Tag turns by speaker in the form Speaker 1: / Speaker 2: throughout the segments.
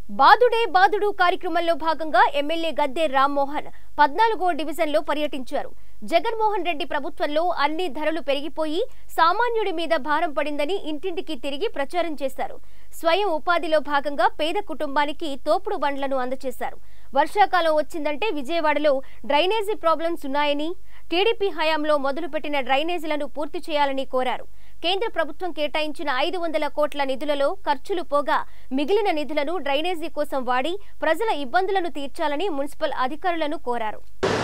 Speaker 1: బాదుడే బాదుడు కార్యక్రమంలో భాగంగా ఎమ్మెల్యే గద్దె రామ్మోహన్ పద్నాలుగో డివిజన్లో పర్యటించారు జగన్మోహన్ రెడ్డి ప్రభుత్వంలో అన్ని ధరలు పెరిగిపోయి సామాన్యుడి మీద భారం పడిందని ఇంటింటికి తిరిగి ప్రచారం చేశారు స్వయం ఉపాధిలో భాగంగా పేద కుటుంబానికి తోపుడు బండ్లను అందజేశారు వర్షాకాలం వచ్చిందంటే విజయవాడలో డ్రైనేజీ ప్రాబ్లమ్స్ ఉన్నాయని టీడీపీ హయాంలో మొదలుపెట్టిన డ్రైనేజీలను పూర్తి చేయాలని కోరారు కేంద్ర ప్రభుత్వం కేటాయించిన ఐదు వందల కోట్ల నిధులలో ఖర్చులు పోగా మిగిలిన నిధులను డ్రైనేజీ కోసం వాడి ప్రజల ఇబ్బందులను తీర్చాలని మున్సిపల్ అధికారులను కోరారు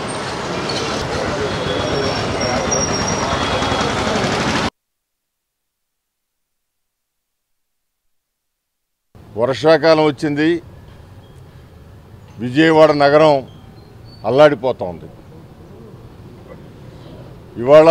Speaker 2: వర్షాకాలం వచ్చింది విజయవాడ నగరం అల్లాడిపోతోంది ఇవాళ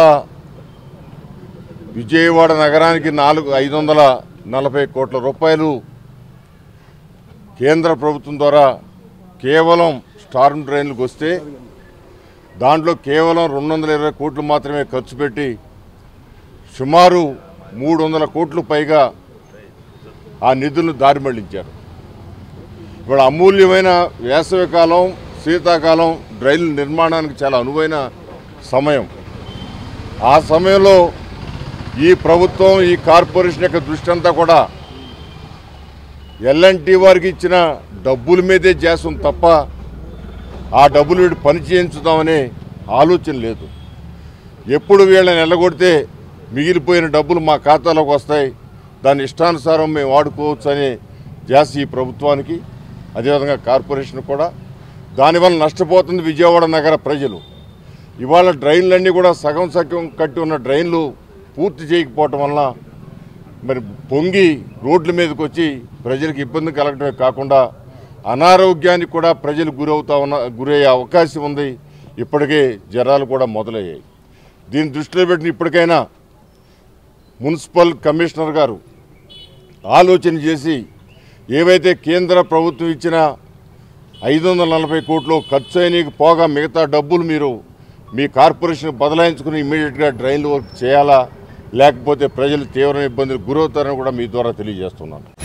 Speaker 2: విజయవాడ నగరానికి నాలుగు ఐదు వందల నలభై కోట్ల రూపాయలు కేంద్ర ప్రభుత్వం ద్వారా కేవలం స్టార్మ్ ట్రైన్లకు వస్తే దాంట్లో కేవలం రెండు వందల ఇరవై కోట్లు మాత్రమే ఖర్చు పెట్టి సుమారు మూడు వందల కోట్లు పైగా ఆ నిధులను దారి మళ్లించారు ఇప్పుడు అమూల్యమైన వేసవికాలం శీతాకాలం డ్రైన్ల నిర్మాణానికి చాలా అనువైన సమయం ఆ సమయంలో ఈ ప్రభుత్వం ఈ కార్పొరేషన్ యొక్క దృష్టి అంతా కూడా ఎల్ఎన్టీ వారికి ఇచ్చిన డబ్బుల మీదే చేస్తాం తప్ప ఆ డబ్బులు వీడు పని చేయించుదామనే ఆలోచన లేదు ఎప్పుడు వీళ్ళని ఎల్లగొడితే మిగిలిపోయిన డబ్బులు మా ఖాతాలోకి వస్తాయి దాని ఇష్టానుసారం మేము వాడుకోవచ్చు అనే ధ్యాస ఈ ప్రభుత్వానికి అదేవిధంగా కార్పొరేషన్ కూడా దానివల్ల నష్టపోతుంది విజయవాడ నగర ప్రజలు ఇవాళ డ్రైన్లన్నీ కూడా సగం సగం కట్టి ఉన్న డ్రైన్లు పూర్తి చేయకపోవటం వలన మరి పొంగి రోడ్ల మీదకి వచ్చి ప్రజలకు ఇబ్బంది కలగడమే కాకుండా అనారోగ్యానికి కూడా ప్రజలు గురవుతా ఉన్న గురయ్యే అవకాశం ఉంది ఇప్పటికే జ్వరాలు కూడా మొదలయ్యాయి దీన్ని దృష్టిలో పెట్టిన ఇప్పటికైనా మున్సిపల్ కమిషనర్ గారు ఆలోచన చేసి ఏవైతే కేంద్ర ప్రభుత్వం ఇచ్చిన ఐదు వందల నలభై కోట్లు ఖర్చు అయినకి పోగా మిగతా డబ్బులు మీరు మీ కార్పొరేషన్ బదలాయించుకుని ఇమీడియట్గా డ్రైన్లు వర్క్ చేయాలా లేకపోతే ప్రజలు తీవ్ర ఇబ్బందులు గురవుతారని కూడా మీ ద్వారా తెలియజేస్తున్నాను